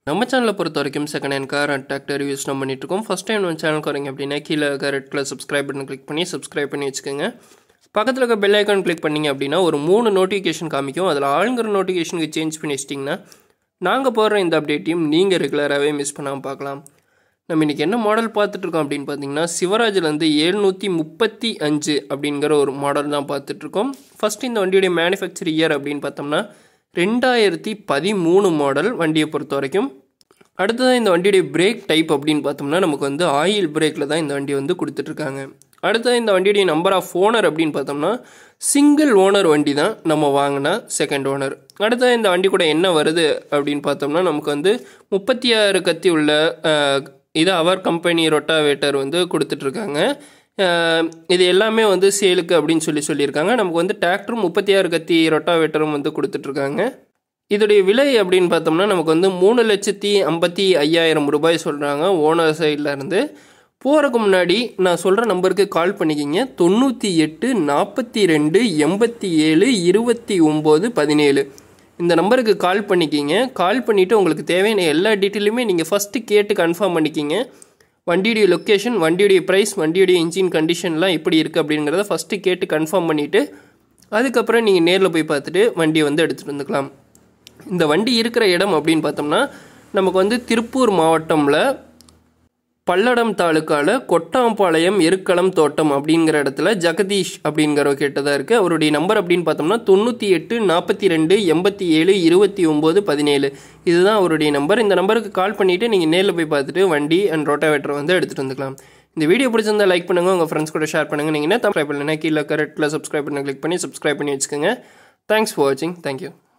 நம்ம சேனலை பொறுத்த வரைக்கும் second hand car and tractor reviews நம்ம பண்ணிட்டு இருக்கோம் ஃபஸ்ட் டைம் நம்ம சேனலுக்கு வரீங்க அப்படின்னா கீழே இருக்க red colour subscribe button click பண்ணி சப்ஸ்கிரைப் பண்ணி வச்சுக்கோங்க பக்கத்தில் இருக்க பெல் ஐக்கான் கிளிக் பண்ணிங்க அப்படின்னா ஒரு மூணு நோட்டிஃபிகேஷன் காமிக்கும் அதில் ஆளுங்கிற நோட்டிஃபிகேஷனுக்கு சேஞ்ச் பண்ணி வச்சிட்டிங்கன்னா நாங்கள் போடுற இந்த அப்டேட்டையும் நீங்கள் ரெகுலராகவே மிஸ் பண்ணாமல் பார்க்கலாம் நம்ம இன்றைக்கி என்ன மாடல் பார்த்துட்ருக்கோம் அப்படின்னு பார்த்தீங்கன்னா சிவராஜ்லேருந்து ஏழ்நூற்றி முப்பத்தி அஞ்சு அப்படிங்கிற ஒரு மாடல் தான் பார்த்துட்ருக்கோம் ஃபஸ்ட் இந்த வண்டியுடைய மேனுஃபேக்சர் இயர் அப்படின்னு பார்த்தோம்னா ரெண்டாயிரத்தி பதிமூணு மாடல் வண்டியை பொறுத்த வரைக்கும் அடுத்ததாக இந்த வண்டியுடைய பிரேக் டைப் அப்படின்னு பார்த்தோம்னா நமக்கு வந்து ஆயில் பிரேக்கில் தான் இந்த வண்டி வந்து கொடுத்துட்ருக்காங்க அடுத்தது இந்த வண்டியுடைய நம்பர் ஆஃப் ஓனர் அப்படின்னு பார்த்தோம்னா சிங்கிள் ஓனர் வண்டி தான் நம்ம வாங்கினா செகண்ட் ஓனர் அடுத்தது இந்த வண்டி கூட என்ன வருது அப்படின்னு பார்த்தோம்னா நமக்கு வந்து முப்பத்தி ஆறு கத்தி உள்ள அஹ், இது அவர் கம்பெனி ரொட்டாவேட்டர் வந்து கொடுத்துட்ருக்காங்க அஹ், இது எல்லாமே வந்து சேலுக்கு அப்படின்னு சொல்லி சொல்லியிருக்காங்க நமக்கு வந்து டிராக்டரும் முப்பத்தி ஆறு கத்தி ரொட்டாவேட்டரும் வந்து கொடுத்துட்ருக்காங்க இதோடைய விலை அப்படின்னு பார்த்தோம்னா நமக்கு வந்து மூணு லட்சத்தி ஐம்பத்தி ஐயாயிரம் ரூபாய் சொல்கிறாங்க ஓனர் சைடில் இருந்து போகிறதுக்கு முன்னாடி நான் சொல்கிற நம்பருக்கு கால் பண்ணிக்கிங்க தொண்ணூற்றி எட்டு நாற்பத்தி ரெண்டு எண்பத்தி ஏழு இருபத்தி ஒம்பது பதினேழு இந்த நம்பருக்கு கால் பண்ணிக்கிங்க கால் பண்ணிவிட்டு உங்களுக்கு தேவையான எல்லா டீட்டெயிலுமே நீங்கள் ஃபஸ்ட்டு கேட்டு கன்ஃபார்ம் பண்ணிக்கிங்க வண்டியுடைய லொக்கேஷன் வண்டியுடைய ப்ரைஸ் வண்டியுடைய இன்ஜின் கண்டிஷன்லாம் எப்படி இருக்குது அப்படிங்கிறத ஃபஸ்ட்டு கேட்டு கன்ஃபார்ம் பண்ணிவிட்டு அதுக்கப்புறம் நீங்கள் நேரில் போய் பார்த்துட்டு வண்டியை வந்து எடுத்துகிட்டு வந்துக்கலாம் இந்த வண்டி இருக்கிற இடம் அப்படின்னு பார்த்தோம்னா நமக்கு வந்து திருப்பூர் மாவட்டமில் பல்லடம் தாலுக்காவில் கொட்டாம்பாளையம் எருக்களம் தோட்டம் அப்படிங்கிற இடத்துல ஜெகதீஷ் அப்படிங்கிற கேட்டதாக இருக்குது அவருடைய நம்பர் அப்படின்னு பார்த்தோம்னா தொண்ணூற்றி எட்டு நாற்பத்தி ரெண்டு எண்பத்தி ஏழு இருபத்தி ஒம்பது பதினேழு இதுதான் அவருடைய நம்பர் இந்த நம்பருக்கு கால் பண்ணிவிட்டு நீங்கள் நேரில் போய் பார்த்துட்டு வண்டி அண்ட் ரோட்டாவேட்டர் வந்து எடுத்துகிட்டு வந்துக்கலாம் இந்த வீடியோ பிடிச்சிருந்தா லைக் பண்ணுங்கள் உங்கள் ஃப்ரெண்ட்ஸ் கூட ஷேர் பண்ணுங்கள் நீங்கள் என்ன சப்ஸ்கிரைப் பண்ணலைன்னா கீழே கரெக்டில் சப்ஸ்கிரைப் பண்ணி கிளிக் பண்ணி சப்ஸ்கிரைப் பண்ணி வச்சுக்கோங்க தேங்க்ஸ் ஃபார் வாட்சிங் தேங்க்யூ